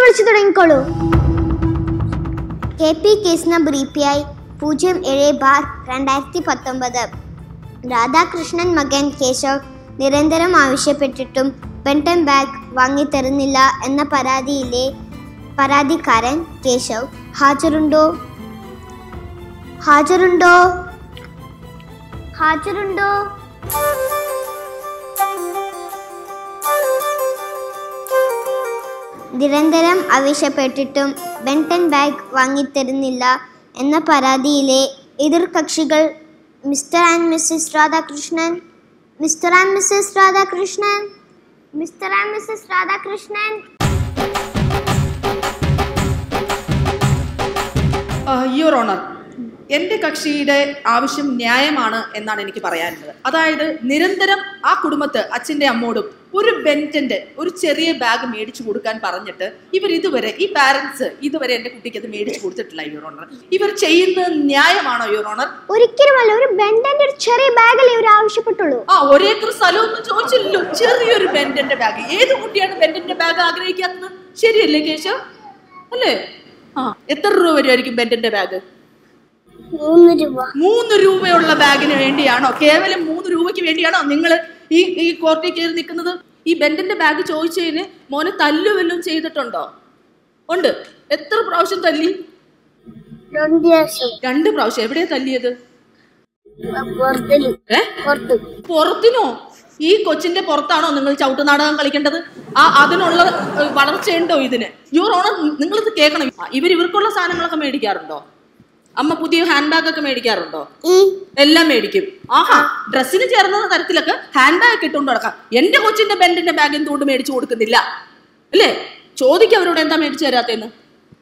വിളിച്ചു തുടങ്ങിക്കോളൂ K P case number E P I പൂജ്യം ഏഴ് ബാർ രണ്ടായിരത്തി പത്തൊമ്പത് രാധാകൃഷ്ണൻ മകൻ കേശവ് നിരന്തരം ആവശ്യപ്പെട്ടിട്ടും ബെൻടൺ ബാഗ് വാങ്ങിത്തരുന്നില്ല എന്ന പരാതിയിലെ പരാതിക്കാരൻ കേശവ് ഹാജരുണ്ടോ ഹാജരുണ്ടോ ഹാജരുണ്ടോ നിരന്തരം ആവശ്യപ്പെട്ടിട്ടും ബെൻടൺ ബാഗ് വാങ്ങിത്തരുന്നില്ല എന്ന പരാതിയിലെ എതിർകക്ഷികൾ mister and missus Radhakrishnan mister and missus Radhakrishnan mister and missus Radhakrishnan your honour എൻ്റെ കക്ഷിയുടെ ആവശ്യം ന്യായമാണ് എന്നാണ് എനിക്ക് പറയാനുള്ളത് അതായത് നിരന്തരം ആ കുടുംബത്ത് അച്ഛൻ്റെ അമ്മോടും ഒരു ബെൻറ്റൻ്റെ ഒരു ചെറിയ ബാഗ് മേടിച്ചു കൊടുക്കാൻ പറഞ്ഞിട്ട് ഇവർ ഇതുവരെ ഈ പാരൻസ് ഇതുവരെ എൻ്റെ കുട്ടിക്ക് അത് മേടിച്ചു കൊടുത്തിട്ടില്ല യുവർ ഓണർ ഇവർ ചെയ്യുന്നത് ന്യായമാണോ യുവർ ഓണർ ഒരിക്കലുമല്ല ഒരു ബെൻഡന്റെ ഒരു ചെറിയ ബാഗല്ലേ ഇവർ ആവശ്യപ്പെട്ടുള്ളൂ ആ ഒരേക്കർ സ്ഥലമൊന്നും ചോദിച്ചില്ലല്ലോ ചെറിയൊരു ബെൻറ്റൻ്റെ ബാഗ് ഏത് കുട്ടിയാണ് ബെൻറ്റൻ്റെ ബാഗ് ആഗ്രഹിക്കാത്തത് ശരിയല്ലേ കേശവ് അല്ലേ ആ എത്ര രൂപ വരുമായിരിക്കും ബെൻറ്റൻ്റെ ബാഗ് മൂന്ന് രൂപ മൂന്ന് രൂപയുള്ള ബാഗിന് വേണ്ടിയാണോ കേവലം മൂന്ന് രൂപയ്ക്ക് വേണ്ടിയാണോ നിങ്ങൾ ഈ ഈ കോർട്ടിൽ കയറി നിൽക്കുന്നത് ഈ ബെൻഡിന്റെ ബാഗ് ചോദിച്ചതിന് മോനെ തല്ലു വല്ലതും ചെയ്തിട്ടുണ്ടോ ഉണ്ട് എത്ര പ്രാവശ്യം തല്ലി രണ്ട് ദിവസം രണ്ട് പ്രാവശ്യം എവിടെയാ തല്ലിയത് പുറത്തില് ഏ പുറത്ത് പുറത്തിനോ ഈ കൊച്ചിന്റെ പുറത്താണോ നിങ്ങൾ ചവിട്ട് നാടകം കളിക്കേണ്ടത് ആ അതിനുള്ള ഏഹ്, വളർച്ചയുണ്ടോ ഇതിന് യുവർ ഓണർ നിങ്ങളിത് കേൾക്കണം ഇവർ ഇവർക്കുള്ള സാധനങ്ങളൊക്കെ മേടിക്കാറുണ്ടോ അമ്മ പുതിയ ഹാൻഡ് ബാഗ് ഒക്കെ മേടിക്കാറുണ്ടോ എല്ലാം മേടിക്കും ആഹാ ഡ്രസ്സിന് ചേർന്ന തരത്തിലൊക്കെ ഹാൻഡ് ബാഗ് ഇട്ടുകൊണ്ട് നടക്കാം എന്റെ കൊച്ചിന്റെ ബെൻഡിന്റെ ബാഗ് എന്തുകൊണ്ട് മേടിച്ചു കൊടുക്കുന്നില്ല അല്ലേ ചോദിക്കും അവരോട് എന്താ മേടിച്ചു തരാത്തേന്ന്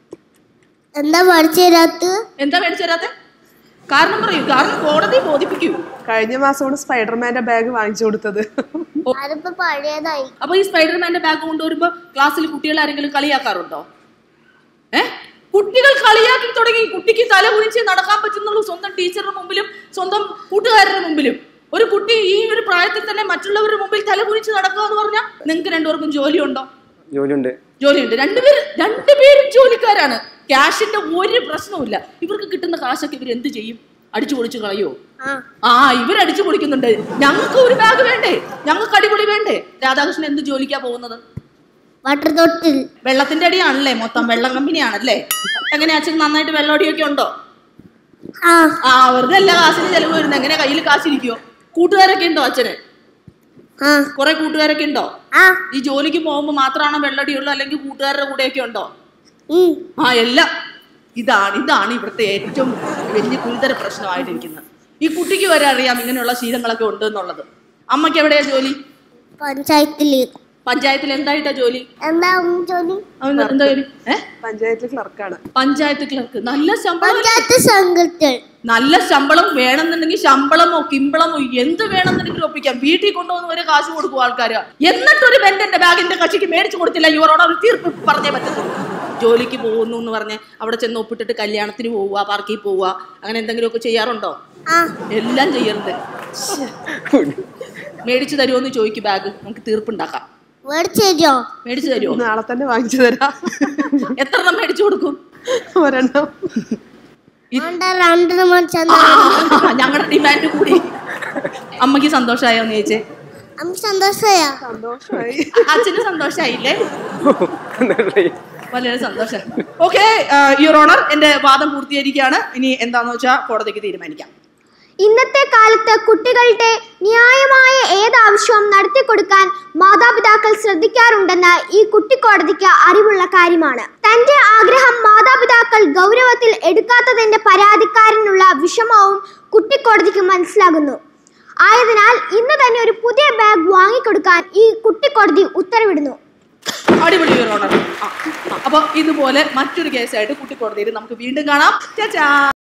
എന്താ പഠിച്ചു തരാത്ത എന്താ മേടിച്ചു തരാത്തെ കാരണം പറയൂ കാരണം കോടതി ബോധിപ്പിക്കൂ കഴിഞ്ഞ മാസമാണ് സ്പൈഡർമാന്റെ ബാഗ് വാങ്ങിച്ചു കൊടുത്തത് അതിപ്പോ പഴയതായി അപ്പൊ ഈ സ്പൈഡർമാന്റെ ബാഗ് കൊണ്ടുവരുമ്പോ ക്ലാസ്സിൽ കുട്ടികൾ ആരെങ്കിലും കളിയാക്കാറുണ്ടോ ഏ കുട്ടികൾ കളിയാക്കി തുടങ്ങി കുട്ടിക്ക് തല കുനിച്ച് നടക്കാൻ പറ്റുന്നുള്ളൂ സ്വന്തം ടീച്ചറുടെ മുമ്പിലും സ്വന്തം കൂട്ടുകാരുടെ മുമ്പിലും ഒരു കുട്ടി ഈ ഒരു പ്രായത്തിൽ തന്നെ മറ്റുള്ളവരുടെ മുമ്പിൽ തല കുനിച്ച് നടക്കുക എന്ന് പറഞ്ഞാൽ നിങ്ങൾക്ക് രണ്ടുപേർക്കും ജോലിയുണ്ടോ ജോലിയുണ്ട് ജോലിയുണ്ട് രണ്ടുപേരും രണ്ടുപേരും ജോലിക്കാരാണ് ക്യാഷിന്റെ ഒരു പ്രശ്നവുമില്ല ഇവർക്ക് കിട്ടുന്ന കാശൊക്കെ ഇവർ എന്ത് ചെയ്യും അടിച്ചു പൊളിച്ചു കളയോ ആ ഇവർ അടിച്ചു പൊളിക്കുന്നുണ്ട് ഞങ്ങൾക്ക് ഒരു ബാഗ് വേണ്ടേ ഞങ്ങൾക്ക് അടിപൊളി വേണ്ടേ രാധാകൃഷ്ണൻ എന്ത് ജോലിക്കാ പോകുന്നത് വാട്ടർ തൊട്ടിൽ വെള്ളത്തിന്റെ അടിയാണല്ലേ മൊത്തം വെള്ളം കമ്പനിയാണല്ലേ എങ്ങനെ അച്ഛൻ നന്നായിട്ട് വെള്ളമടിയൊക്കെ ഉണ്ടോ ആ ആ വെറുതെ എല്ലാ കാശിന് ചെലവ് വരുന്നത് എങ്ങനെ കയ്യിൽ കാശിരിക്കോ കൂട്ടുകാരൊക്കെ ഉണ്ടോ അച്ഛന് ആ കുറെ കൂട്ടുകാരൊക്കെ ഉണ്ടോ ആ ഈ ജോലിക്ക് പോകുമ്പോൾ മാത്രമാണോ വെള്ളടിയുള്ളൂ അല്ലെങ്കിൽ കൂട്ടുകാരുടെ കൂടെയൊക്കെ ഉണ്ടോ ഉം. ആ എല്ലാം ഇതാണ് ഇതാണ് ഇവിടുത്തെ ഏറ്റവും വലിയ ഗുരുതര പ്രശ്നമായിട്ടിരിക്കുന്നത് ഈ കുട്ടിക്ക് വരെ അറിയാം ഇങ്ങനെയുള്ള ശീലങ്ങളൊക്കെ ഉണ്ട് എന്നുള്ളത് അമ്മയ്ക്ക് എവിടെയാ ജോലി പഞ്ചായത്തില് പഞ്ചായത്തിൽ എന്തായിട്ടാ ജോലി എന്താ ഉം ജോലി അവന് എന്താ ജോലി ഏ പഞ്ചായത്ത് ക്ലർക്കാണ് പഞ്ചായത്ത് ക്ലർക്ക് നല്ല ശമ്പളം പഞ്ചായത്ത് സംഘത്തിൽ നല്ല ശമ്പളം വേണമെന്നുണ്ടെങ്കിൽ ശമ്പളമോ കിമ്പളമോ എന്ത് വേണമെന്നുണ്ടെങ്കിലും ഒപ്പിക്കാം വീട്ടിൽ കൊണ്ടുവന്ന് വരെ കാശ് കൊടുക്കും ആൾക്കാർ എന്നിട്ടൊരു ബെൻഡന്റെ ബാഗിന്റെ കക്ഷിക്ക് മേടിച്ചു കൊടുത്തില്ല ഇവരോട് ഒരു തീർപ്പ് പറഞ്ഞേ പറ്റത്തുള്ളൂ ജോലിക്ക് പോകുന്നു എന്ന് പറഞ്ഞ് അവിടെ ചെന്ന് ഒപ്പിട്ടിട്ട് കല്യാണത്തിന് പോവുക പാർക്കിൽ പോവുക അങ്ങനെ എന്തെങ്കിലുമൊക്കെ ചെയ്യാറുണ്ടോ ആ എല്ലാം ചെയ്യരുത് ശ്ശെ. മേടിച്ചു തരുമോ എന്ന് ചോദിക്കും ബാഗ് നമുക്ക് തീർപ്പുണ്ടാക്കാം മേടിച്ചു തരുമോ മേടിച്ചു തരുമോ നാളെ തന്നെ വാങ്ങിച്ചു തരാം എത്ര എണ്ണം മേടിച്ചു കൊടുക്കും ഒരെണ്ണം വേണ്ട രണ്ടെണ്ണം മേടിച്ചാൽ ഞങ്ങളുടെ ഡിമാൻഡ് കൂടി അമ്മയ്ക്ക് സന്തോഷമായോ എന്ന് ചോദിച്ചേ നമുക്ക് സന്തോഷമായ സന്തോഷമായി അച്ഛന് സന്തോഷമായില്ലേ വളരെ സന്തോഷം ഓക്കെ യുവർ ഓണർ എന്റെ വാദം പൂർത്തീകരിക്കുകയാണ് ഇനി എന്താന്ന് വെച്ചാൽ കോടതിക്ക് തീരുമാനിക്കാം ഇന്നത്തെ കാലത്ത് കുട്ടികളുടെ ന്യായമായ ഏതാവശ്യവും നടത്തിക്കൊടുക്കാൻ മാതാപിതാക്കൾ ശ്രദ്ധിക്കാറുണ്ടെന്ന് ഈ കുട്ടിക്കോടതിക്ക് അറിവുള്ള കാര്യമാണ് തന്റെ ആഗ്രഹം മാതാപിതാക്കൾ ഗൗരവത്തിൽ എടുക്കാത്തതിന്റെ പരാതിക്കാരനുള്ള വിഷമവും കുട്ടിക്കോടതിക്ക് മനസ്സിലാകുന്നു ആയതിനാൽ ഇന്ന് തന്നെ ഒരു പുതിയ ബാഗ് വാങ്ങിക്കൊടുക്കാൻ ഈ കുട്ടിക്കോടതി ഉത്തരവിടുന്നു അടിപൊളി യുവർ ഓണർ അപ്പൊ ഇതുപോലെ മറ്റൊരു കേസായിട്ട് കുട്ടിക്കോടതിയിൽ നമുക്ക് വീണ്ടും കാണാം ചാ